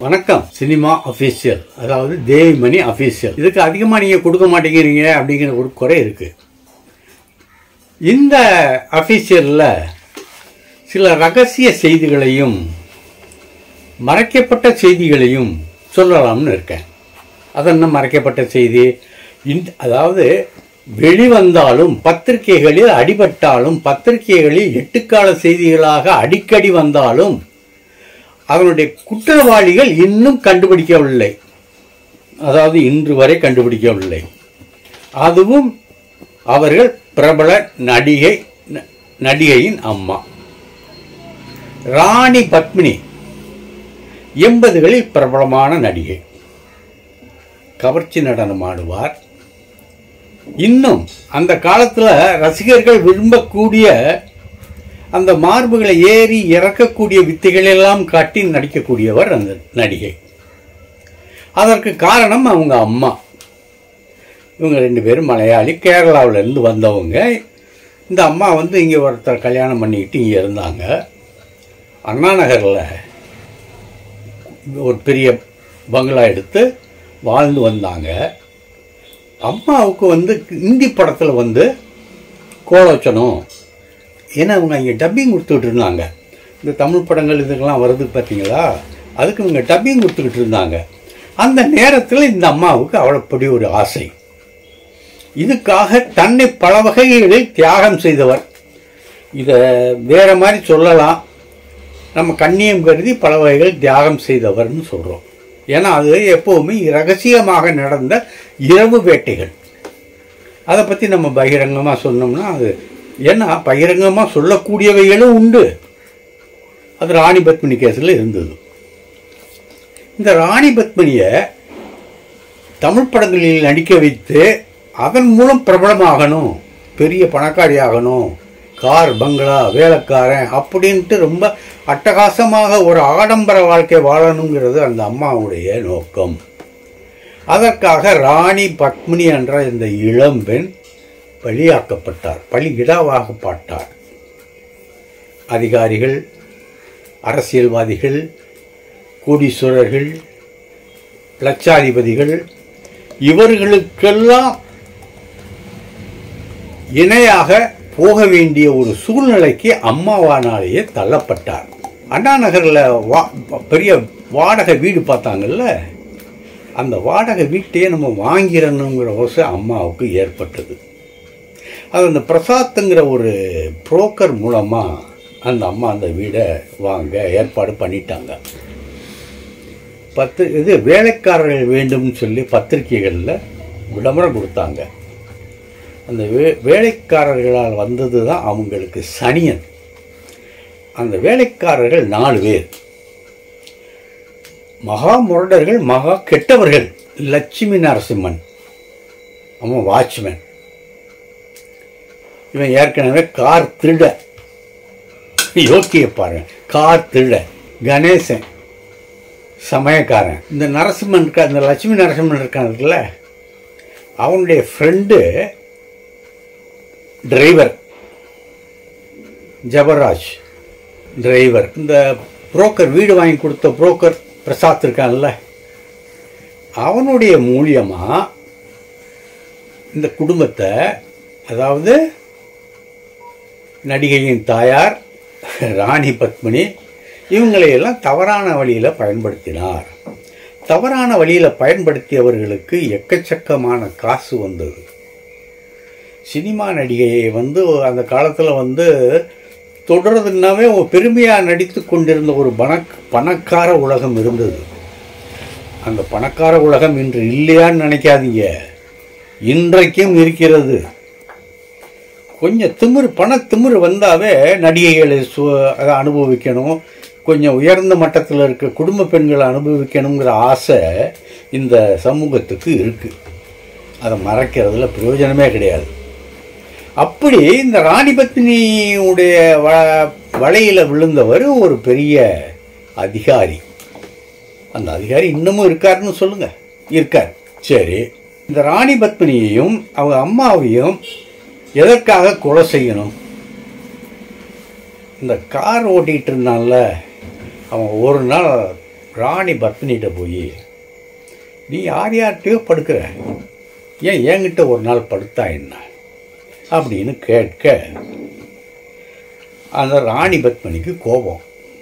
வணக்கம் cinema official அதாவது Devimani official இதுக்கு அதிகமாக நீங்கள் கொடுக்க மாட்டேங்கிறீங்க அப்படிங்கிற ஒரு குறை இருக்கு இந்த அபிஷியலில் சில ரகசிய செய்திகளையும் மறைக்கப்பட்ட செய்திகளையும் சொல்லலாம்னு இருக்கேன் அது என்ன மறைக்கப்பட்ட செய்தி இந்த அதாவது வெளிவந்தாலும் பத்திரிகைகளில் அடிபட்டாலும் பத்திரிகைகளில் எட்டுக்கால செய்திகளாக அடிக்கடி வந்தாலும் அதனுடைய குற்றவாளிகள் இன்னும் கண்டுபிடிக்கவில்லை அதாவது இன்று வரை கண்டுபிடிக்கவில்லை அதுவும் அவர்கள் பிரபல நடிகை ந- நடிகையின் அம்மா ராணி பத்மினி எண்பதுகளில் பிரபலமான நடிகை கவர்ச்சி நடனம் ஆடுவார் இன்னும் அந்த காலத்துல ரசிகர்கள் விரும்பக்கூடிய அந்த மார்புகளை ஏறி இறக்கக்கூடிய வித்தைகள் எல்லாம் காட்டி நடிக்கக்கூடியவர் அந்த நடிகை அதற்கு காரணம் அவங்க அம்மா இவங்க ரெண்டு பேரும் மலையாளி கேரளாவுல இருந்து வந்தவங்க இந்த அம்மா வந்து இங்கே ஒருத்தர் கல்யாணம் பண்ணிக்கிட்டு இங்கே இருந்தாங்க அண்ணா நகரில் ஒரு பெரிய பங்களா எடுத்து வாழ்ந்து வந்தாங்க அம்மாவுக்கு வந்து இந்தி படத்தில் வந்து கோலோச்சனம் ஏன்னா அவங்க இங்கே டப்பிங் கொடுத்துக்கிட்டு இருந்தாங்க இந்த தமிழ் படங்கள் இதுக்கெல்லாம் வருது பார்த்தீங்களா அதுக்கு இவங்க டப்பிங் கொடுத்துக்கிட்டு இருந்தாங்க அந்த நேரத்தில் இந்த அம்மாவுக்கு அவ்வளோப்படி ஒரு ஆசை இதுக்காக தன்னை பல வகைகளில் தியாகம் செய்தவர் இதை வேற மாதிரி சொல்லலாம் நம்ம கண்ணியம் கருதி பல வகைகள் தியாகம் செய்தவர்னு சொல்கிறோம் ஏன்னா அது எப்போவுமே ரகசியமாக நடந்த இரவு வேட்டைகள் அதை பற்றி நம்ம பகிரங்கமாக சொன்னோம்னா அது ஏன்னா பகிரங்கமாக சொல்லக்கூடியவைகளும் உண்டு அது ராணி பத்மினி கேஸில் இருந்தது இந்த ராணி பத்மினியை தமிழ் படங்களில் நடிக்க வைத்து அதன் மூலம் பிரபலமாகணும் பெரிய பணக்காரி ஆகணும் கார் பங்களா வேலைக்காரன் அப்படின்ட்டு ரொம்ப அட்டகாசமாக ஒரு ஆடம்பர வாழ்க்கை வாழணுங்கிறது அந்த அம்மாவுடைய நோக்கம் அதற்காக ராணி பத்மினி என்ற இந்த இளம்பெண் பலியாக்கப்பட்டார் பலியிடாவாகப்பட்டார் அதிகாரிகள் அரசியல்வாதிகள் கோடீஸ்வரர்கள் லட்சாதிபதிகள் இவர்களுக்கெல்லாம் இணையாக போக வேண்டிய ஒரு சூழ்நிலைக்கு அம்மாவானாலேயே தள்ளப்பட்டார் அண்ணா நகரில் வா பெரிய வாடகை வீடு பார்த்தாங்கல்ல அந்த வாடகை வீட்டையே நம்ம வாங்கிடணுங்கிற ஓசை அம்மாவுக்கு ஏற்பட்டது அது அந்த பிரசாத்துங்கிற ஒரு புரோக்கர் மூலமாக அந்த அம்மா அந்த வீடை வாங்க ஏற்பாடு பண்ணிட்டாங்க பத்து இது வேலைக்காரர்கள் வேண்டும்னு சொல்லி பத்திரிகைகளில் விளம்பரம் கொடுத்தாங்க அந்த வே வேலைக்காரர்களால் வந்தது தான் அவங்களுக்கு சனியன் அந்த வேலைக்காரர்கள் நாலு பேர் மகா முரடர்கள் மகா கெட்டவர்கள் லட்சுமி நரசிம்மன் அவன் வாட்ச்மேன் இவன் ஏற்கனவே கார் திருட யோக்கிய பாருங்க கார் திருட கணேசன் சமயக்காரன் இந்த நரசிம்மன் இருக்க இந்த லட்சுமி நரசிம்மன் இருக்கான்ல அவனுடைய ஃப்ரெண்டு டிரைவர் ஜபராஜ் டிரைவர் இந்த புரோக்கர் வீடு வாங்கி கொடுத்த புரோக்கர் பிரசாத் இருக்கான்ல அவனுடைய மூலியமா இந்த குடும்பத்தை அதாவது நடிகையின் தாயார் ராணி பத்மினி இவங்களையெல்லாம் தவறான வழியில் பயன்படுத்தினார் தவறான வழியில் பயன்படுத்தியவர்களுக்கு எக்கச்சக்கமான காசு வந்தது சினிமா நடிகையை வந்து அந்த காலத்தில் வந்து தொடர்றதுனாவே ஒரு பெருமையாக நடித்து கொண்டிருந்த ஒரு பணக் பணக்கார உலகம் இருந்தது அந்த பணக்கார உலகம் இன்று இல்லையான்னு நினைக்காதீங்க இன்றைக்கும் இருக்கிறது கொஞ்சம் திமிரு பண திமிரு வந்தாவே நடிகைகளை சு அதை அனுபவிக்கணும் கொஞ்சம் உயர்ந்த மட்டத்தில் இருக்க குடும்ப பெண்களை அனுபவிக்கணுங்கிற ஆசை இந்த சமூகத்துக்கு இருக்கு அதை மறைக்கிறதுல பிரயோஜனமே கிடையாது அப்படி இந்த ராணி பத்னியுடைய வ வலையில் விழுந்தவர் ஒரு பெரிய அதிகாரி அந்த அதிகாரி இன்னமும் இருக்காருன்னு சொல்லுங்க இருக்கார் சரி இந்த ராணி பத்மினியையும் அவங்க அம்மாவையும் எதற்காக கொலை செய்யணும் இந்த கார் ஓட்டிகிட்டு இருந்தான்ல அவன் ஒரு நாள் ராணி பத்மினிகிட்ட போய் நீ யார் யார்கிட்டயோ படுக்கிற ஏன் என்கிட்ட ஒரு நாள் படுத்தா என்ன அப்படின்னு கேட்க அந்த ராணி பத்மினிக்கு கோபம்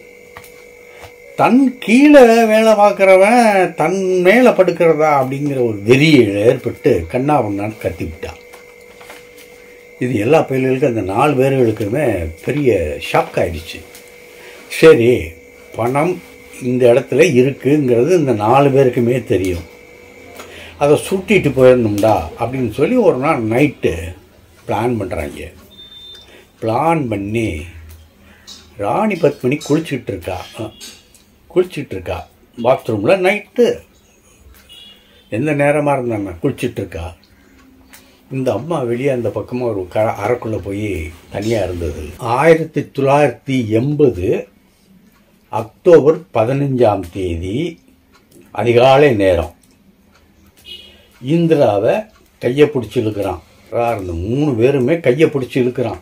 தன் கீழே வேலை பார்க்குறவன் தன் மேலே படுக்கிறதா அப்படிங்கிற ஒரு வெறியில் ஏற்பட்டு கண்ணாவண்ணான்னு கத்திவிட்டான் இது எல்லா பயிர்களுக்கும் அந்த நாலு பேர்களுக்குமே பெரிய ஷாக் ஆயிடுச்சு சரி பணம் இந்த இடத்துல இருக்குங்கிறது இந்த நாலு பேருக்குமே தெரியும் அதை சுட்டிட்டு போயிடணும்டா அப்படின்னு சொல்லி ஒரு நாள் நைட்டு பிளான் பண்ணுறாங்க பிளான் பண்ணி ராணி பத்மினி குளிச்சுட்டு இருக்கா அஹ், குளிச்சுட்டு இருக்கா பாத்ரூமில் நைட்டு எந்த நேரமாக இருந்தாங்க குளிச்சுட்டு இருக்கா இந்த அம்மா வெளியே அந்த பக்கமாக ஒரு க அறைக்குள்ளே போய் தனியாக இருந்தது ஆயிரத்தி தொள்ளாயிரத்தி எண்பது அக்டோபர் பதினஞ்சாம் தேதி அதிகாலை நேரம் இந்திராவை கையை பிடிச்சி இழுக்கிறான் யார் இந்த மூணு பேருமே கையை பிடிச்சி இழுக்கிறான்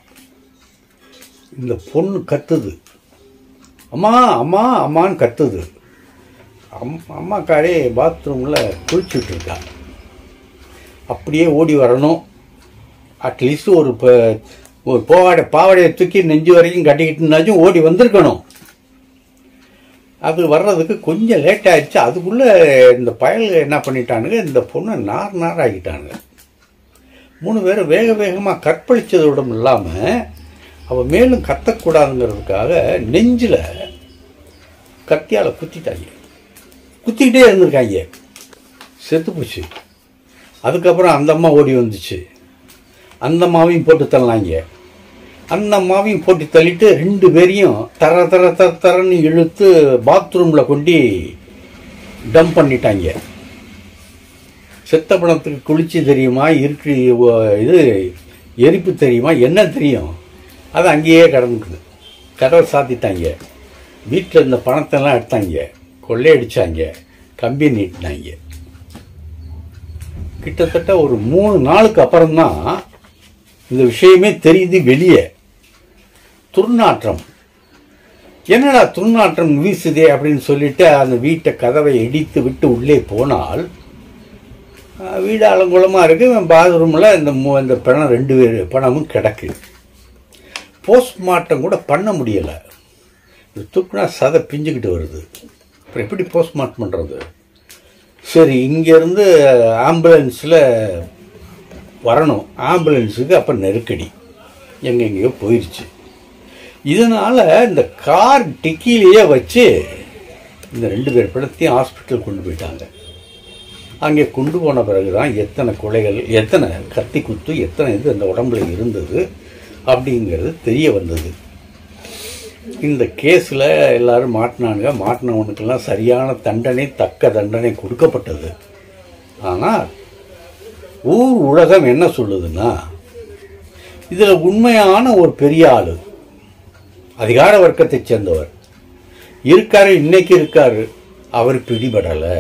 இந்த பொண்ணு கத்துது அம்மா அம்மா அம்மான்னு கத்துது அம் அம்மாக்காரே பாத்ரூமில் குளிச்சுட்டு இருக்கா அப்படியே ஓடி வரணும் அட்லீஸ்ட் ஒரு ப- ஒரு பாவாடை பாவாடையை தூக்கி நெஞ்சு வரைக்கும் கட்டிக்கிட்டுனாச்சும் ஓடி வந்திருக்கணும் அது வர்றதுக்கு கொஞ்சம் லேட் ஆயிடுச்சு அதுக்குள்ளே இந்த பயல் என்ன பண்ணிட்டானுங்க இந்த பொண்ணை நார் நார் ஆகிட்டானுங்க மூணு பேரும் வேக வேகமாக கற்பழிச்சதோடும் இல்லாமல் அவள் மேலும் கத்தக்கூடாதுங்கிறதுக்காக நெஞ்சில் கத்தியால் குத்திட்டாங்க குத்திக்கிட்டே இருந்திருக்காங்க செத்து போச்சு அதுக்கப்புறம் அந்த அம்மா ஓடி வந்துச்சு அந்த அம்மாவையும் போட்டு தள்ளாங்க அந்த அம்மாவையும் போட்டு தள்ளிட்டு ரெண்டு பேரையும் தர தர தர தரன்னு இழுத்து பாத்ரூமில் கொண்டு டம்ப் பண்ணிட்டாங்க செத்த பணத்துக்கு குளிச்சு தெரியுமா இருக்கு ஒ- இது எரிப்பு தெரியுமா என்ன தெரியும் அது அங்கேயே கிடந்துக்குது கதவை சாத்திட்டாங்க வீட்டில் இருந்த பணத்தெல்லாம் எடுத்தாங்க கொள்ளையடிச்சாங்க கம்பி நீட்டினாங்க கிட்டத்தட்ட ஒரு மூணு நாளுக்கு அப்புறம்தான் இந்த விஷயமே தெரியுது வெளியே துர்நாற்றம் என்னடா துர்நாற்றம் வீசுதே அப்படின்னு சொல்லிட்டு அந்த வீட்டை கதவை இடித்து விட்டு உள்ளே போனால் அஹ், வீடு அலங்குலமாக இருக்கு பாத்ரூமில் இந்த மூ- இந்த பணம் ரெண்டு பேர் பணமும் கிடக்கு போஸ்ட்மார்ட்டம் கூட பண்ண முடியலை இது தூக்குனா சதை பிஞ்சுக்கிட்டு வருது அப்புறம் எப்படி போஸ்ட்மார்ட்டம் பண்ணுறது சரி இங்கேருந்து ஆம்புலன்ஸில் வரணும் ஆம்புலன்ஸுக்கு அப்போ நெருக்கடி எங்கெங்கேயோ போயிடுச்சு இதனால் இந்த கார் டிக்கிலேயே வச்சு இந்த ரெண்டு பேர் படத்தையும் ஹாஸ்பிட்டல் கொண்டு போயிட்டாங்க அங்கே கொண்டு போன பிறகு தான் எத்தனை கொலைகள் எத்தனை கத்தி குத்து எத்தனை இது அந்த உடம்புல இருந்தது அப்படிங்கிறது தெரிய வந்தது இந்த கேஸில் எல்லாரும் மாட்டினானுங்க மாட்டினவனுக்கெல்லாம் சரியான தண்டனை தக்க தண்டனை கொடுக்கப்பட்டது ஆனால் ஊர் உலகம் என்ன சொல்லுதுன்னா இதில் உண்மையான ஒரு பெரிய ஆளு அதிகார வர்க்கத்தைச் சேர்ந்தவர் இருக்காரு இன்னைக்கு இருக்காரு அவர் பிடிபடலை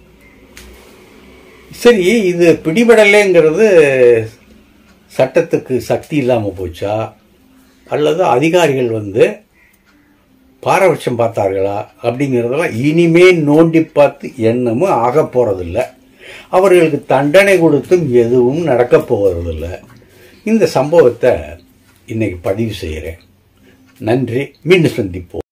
சரி இது பிடிபடலைங்கிறது சட்டத்துக்கு சக்தி இல்லாமல் போச்சா அல்லது அதிகாரிகள் வந்து பாரபட்சம் பார்த்தார்களா அப்படிங்கிறதெல்லாம் இனிமே நோண்டி பார்த்து என்னமும் ஆக போறதில்ல அவர்களுக்கு தண்டனை கொடுத்தும் எதுவும் நடக்க போவதில்லை இந்த சம்பவத்தை இன்னைக்கு பதிவு செய்கிறேன் நன்றி மீண்டும் சந்திப்போம்